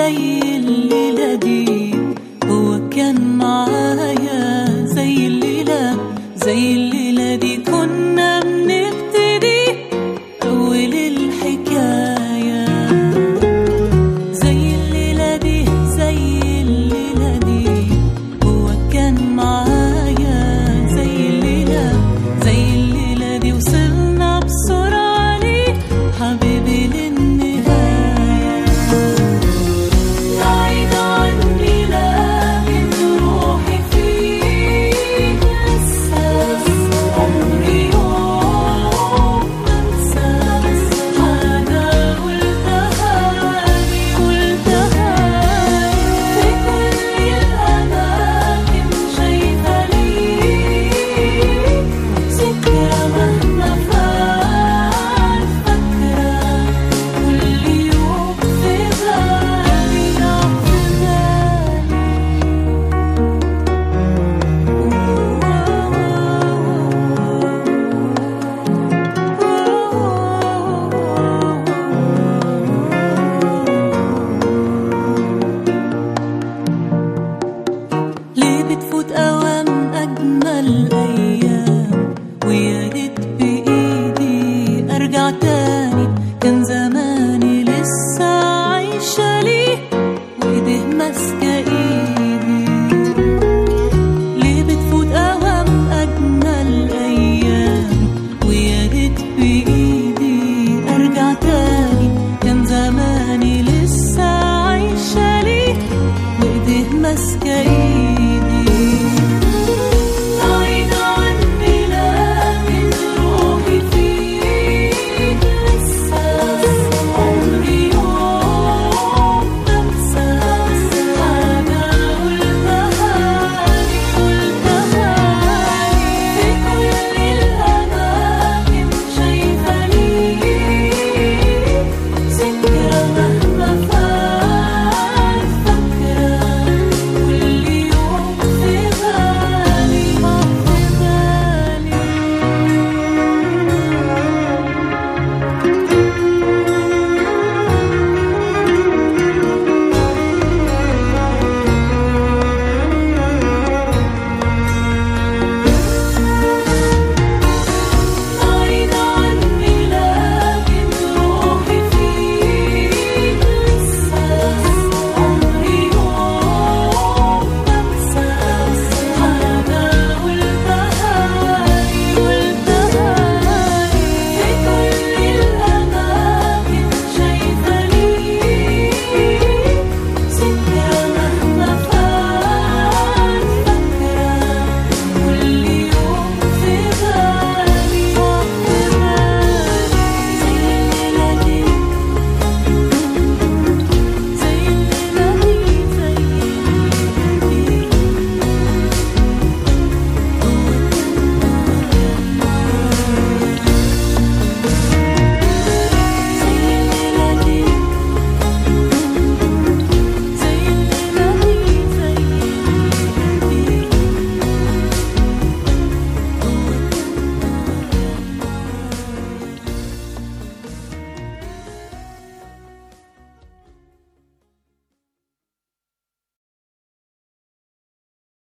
زي الليلة دي هو كان معايا زي الليلة زي الليلة دي كنا بنبتدي أول الحكاية زي الليلة دي زي الليلة دي هو كان معايا زي الليلة زي الليلة دي وصلنا بسرعة ليه حبيبي للنهاية بعيد عني لكن روحي فيك لسه عمري يوم ما انساك حاجة قلتها لي قلتها في كل الأماكن شايفة ليك ذكرى مهما فات فاكرة كل يوم في بالي راح في ليه بتفوت أوام أجمل أيام ويا ريت بإيدي أرجع تاني كان زمان